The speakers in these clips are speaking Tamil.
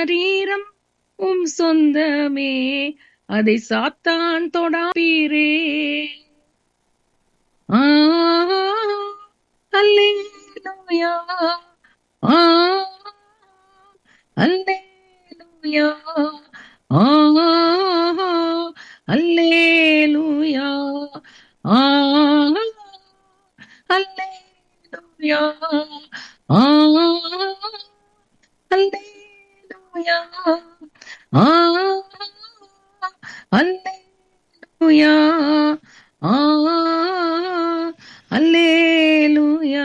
சரீரம் உம் சொந்தமே அதை சாத்தான் தொடாப்பீரே ஆ அல்லேலூயா ஆ அல்லேலூயா ஆ அல்லேலூயா ஆ அல்லேலூயா ஆ அல்லேலூயா ஆ அல்லேலூயா ஆ அல்லேலூயா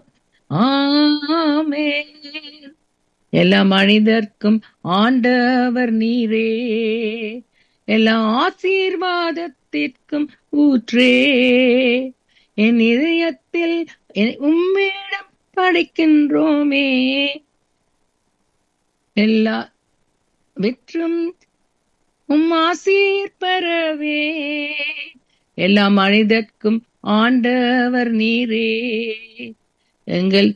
ஆமென் எல்லா மனிதர்க்கும் ஆண்டவர் நீரே எல்லா ஆசீர்வாதத்திற்கும் ஊற்றே என் இதயத்தில் என் உம்மிடம் படைக்கின்றோமே எல்லா வெற்றும் உம் ஆசீர் பெறவே எல்லா மனிதர்க்கும் ஆண்டவர் நீரே எங்கள்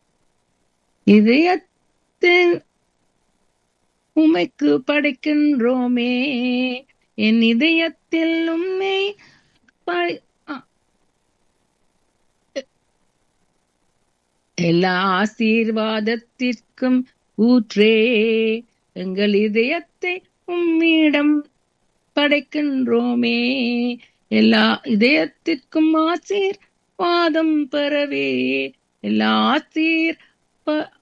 இதயத்தின் உமைக்கு படைக்கின்றோமே என் இதயத்தில் உம்மை படை- ஆ. எல்லா ஆசீர்வாதத்திற்கும் ஊற்றே எங்கள் இதயத்தை உம்மிடம் படைக்கின்றோமே எல்லா இதயத்திற்கும் ஆசீர்வாதம் பெறவே எல்லா ஆசீர் ப-